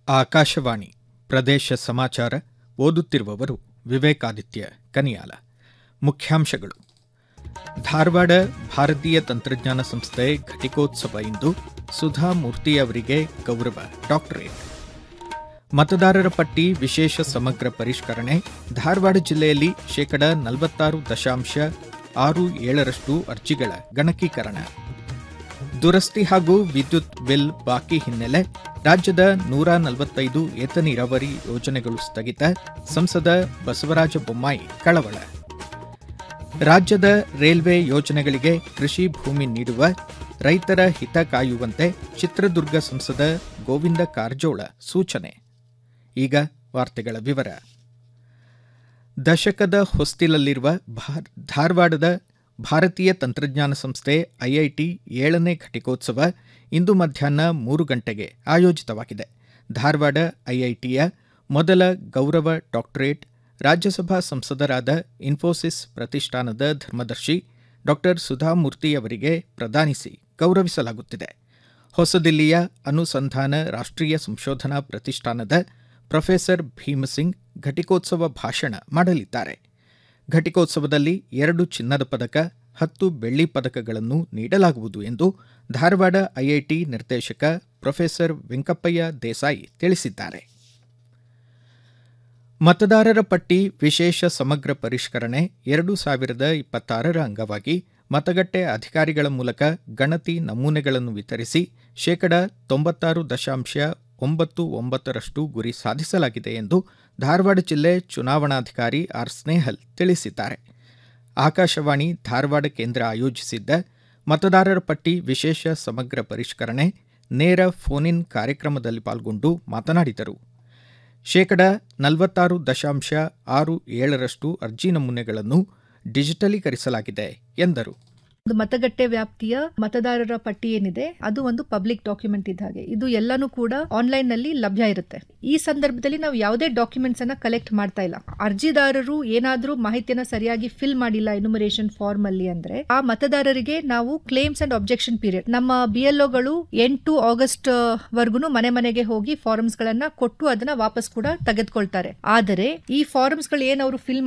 ಆಕಾಶವಾಣಿ ಪ್ರದೇಶ ಸಮಾಚಾರ ಓದುತ್ತಿರುವವರು ವಿವೇಕಾದಿತ್ಯ ಕನಿಯಾಲ ಮುಖ್ಯಾಂಶಗಳು ಧಾರವಾಡ ಭಾರತೀಯ ತಂತ್ರಜ್ಞಾನ ಸಂಸ್ಥೆ ಘಟಿಕೋತ್ಸವ ಇಂದು ಸುಧಾ ಮೂರ್ತಿ ಅವರಿಗೆ ಗೌರವ ಡಾಕ್ಟರೇಟ್ ಮತದಾರರ ಪಟ್ಟಿ ವಿಶೇಷ ಸಮಗ್ರ ಪರಿಷ್ಕರಣೆ ಧಾರವಾಡ ಜಿಲ್ಲೆಯಲ್ಲಿ ಶೇಕಡ ನಲವತ್ತಾರು ದಶಾಂಶ ಆರು ಏಳರಷ್ಟು ಅರ್ಜಿಗಳ ಗಣಕೀಕರಣ ದುರಸ್ತಿ ಹಾಗೂ ವಿದ್ಯುತ್ ಬಿಲ್ ಬಾಕಿ ಹಿನ್ನೆಲೆ ರಾಜ್ಯದ ನೂರ ನಲವತ್ತೈದು ಏತ ನೀರಾವರಿ ಯೋಜನೆಗಳು ಸ್ಥಗಿತ ಸಂಸದ ಬಸವರಾಜ ಬೊಮ್ಮಾಯಿ ಕಳವಳ ರಾಜ್ಯದ ರೈಲ್ವೆ ಯೋಜನೆಗಳಿಗೆ ಕೃಷಿ ಭೂಮಿ ನೀಡುವ ರೈತರ ಹಿತ ಕಾಯುವಂತೆ ಚಿತ್ರದುರ್ಗ ಸಂಸದ ಗೋವಿಂದ ಕಾರಜೋಳ ಸೂಚನೆ ಈಗ ವಾರ್ತೆಗಳ ವಿವರ ದಶಕದ ಹೊಸ್ತಿಲಲ್ಲಿರುವ ಭಾರ್- ಧಾರವಾಡದ ಭಾರತೀಯ ತಂತ್ರಜ್ಞಾನ ಸಂಸ್ಥೆ ಐಐಟಿ ಏಳನೇ ಘಟಿಕೋತ್ಸವ ಇಂದು ಮಧ್ಯಾಹ್ನ ಮೂರು ಗಂಟೆಗೆ ಆಯೋಜಿತವಾಗಿದೆ ಧಾರವಾಡ ಐಐಟಿಯ ಮೊದಲ ಗೌರವ ಡಾಕ್ಟರೇಟ್ ರಾಜ್ಯಸಭಾ ಸಂಸದರಾದ ಇನ್ಫೋಸಿಸ್ ಪ್ರತಿಷ್ಠಾನದ ಧರ್ಮದರ್ಶಿ ಡಾಕ್ಟರ್ ಸುಧಾಮೂರ್ತಿ ಅವರಿಗೆ ಪ್ರದಾನಿಸಿ ಗೌರವಿಸಲಾಗುತ್ತಿದೆ ಹೊಸದಿಲ್ಲಿಯ ಅನುಸಂಧಾನ ರಾಷ್ಟ್ರೀಯ ಸಂಶೋಧನಾ ಪ್ರತಿಷ್ಠಾನದ ಪ್ರೊಫೆಸರ್ ಭೀಮಸಿಂಗ್ ಘಟಿಕೋತ್ಸವ ಭಾಷಣ ಮಾಡಲಿದ್ದಾರೆ ಘಟಿಕೋತ್ಸವದಲ್ಲಿ ಎರಡು ಚಿನ್ನದ ಪದಕ ಹತ್ತು ಬೆಳ್ಳಿ ಪದಕಗಳನ್ನು ನೀಡಲಾಗುವುದು ಎಂದು ಧಾರವಾಡ ಐಐಟಿ ನಿರ್ದೇಶಕ ಪ್ರೊಫೆಸರ್ ವೆಂಕಪ್ಪಯ್ಯ ದೇಸಾಯಿ ತಿಳಿಸಿದ್ದಾರೆ ಮತದಾರರ ಪಟ್ಟಿ ವಿಶೇಷ ಸಮಗ್ರ ಪರಿಷ್ಕರಣೆ ಎರಡು ಸಾವಿರದ ಇಪ್ಪತ್ತಾರರ ಅಂಗವಾಗಿ ಮತಗಟ್ಟೆ ಅಧಿಕಾರಿಗಳ ಮೂಲಕ ಗಣತಿ ನಮೂನೆಗಳನ್ನು ವಿತರಿಸಿ ಶೇಕಡ ತೊಂಬತ್ತಾರು ದಶಾಂಶ ಒಂಬತ್ತು ಒಂಬತ್ತರಷ್ಟು ಗುರಿ ಸಾಧಿಸಲಾಗಿದೆ ಎಂದು ಧಾರವಾಡ ಜಿಲ್ಲೆ ಚುನಾವಣಾಧಿಕಾರಿ ಆರ್ ಸ್ನೇಹಲ್ ತಿಳಿಸಿದ್ದಾರೆ ಆಕಾಶವಾಣಿ ಧಾರವಾಡ ಕೇಂದ್ರ ಆಯೋಜಿಸಿದ್ದ ಮತದಾರರ ಪಟ್ಟಿ ವಿಶೇಷ ಸಮಗ್ರ ಪರಿಷ್ಕರಣೆ ನೇರ ಫೋನ್ ಇನ್ ಕಾರ್ಯಕ್ರಮದಲ್ಲಿ ಪಾಲ್ಗೊಂಡು ಮಾತನಾಡಿದರು ಶೇಕಡ ನಲವತ್ತಾರು ದಶಾಂಶ ಆರು ಏಳರಷ್ಟು ಅರ್ಜಿ ನಮೂನೆಗಳನ್ನು ಡಿಜಿಟಲೀಕರಿಸಲಾಗಿದೆ ಎಂದರು ಒಂದು ಮತಗಟ್ಟೆ ವ್ಯಾಪ್ತಿಯ ಮತದಾರರ ಪಟ್ಟಿ ಏನಿದೆ ಅದು ಒಂದು ಪಬ್ಲಿಕ್ ಡಾಕ್ಯುಮೆಂಟ್ ಇದ್ದ ಹಾಗೆ ಇದು ಎಲ್ಲಾನು ಕೂಡ ಆನ್ಲೈನ್ ನಲ್ಲಿ ಲಭ್ಯ ಇರುತ್ತೆ ಈ ಸಂದರ್ಭದಲ್ಲಿ ನಾವು ಯಾವುದೇ ಡಾಕ್ಯುಮೆಂಟ್ಸ್ ಅನ್ನ ಕಲೆಕ್ಟ್ ಮಾಡ್ತಾ ಇಲ್ಲ ಅರ್ಜಿದಾರರು ಏನಾದ್ರೂ ಮಾಹಿತಿಯನ್ನ ಸರಿಯಾಗಿ ಫಿಲ್ ಮಾಡಿಲ್ಲ ಎನ್ಯುಮರೇಷನ್ ಫಾರ್ಮ್ ಅಲ್ಲಿ ಅಂದ್ರೆ ಆ ಮತದಾರರಿಗೆ ನಾವು ಕ್ಲೇಮ್ಸ್ ಅಂಡ್ ಅಬ್ಜೆಕ್ಷನ್ ಪೀರಿಯಡ್ ನಮ್ಮ ಬಿ ಗಳು ಎಂಟು ಆಗಸ್ಟ್ ವರ್ಗುನು ಮನೆ ಮನೆಗೆ ಹೋಗಿ ಫಾರ್ಮ್ಸ್ ಗಳನ್ನ ಕೊಟ್ಟು ಅದನ್ನ ವಾಪಸ್ ಕೂಡ ತೆಗೆದುಕೊಳ್ತಾರೆ ಆದರೆ ಈ ಫಾರ್ಮ್ಸ್ ಗಳು ಏನ್ ಅವರು ಫಿಲ್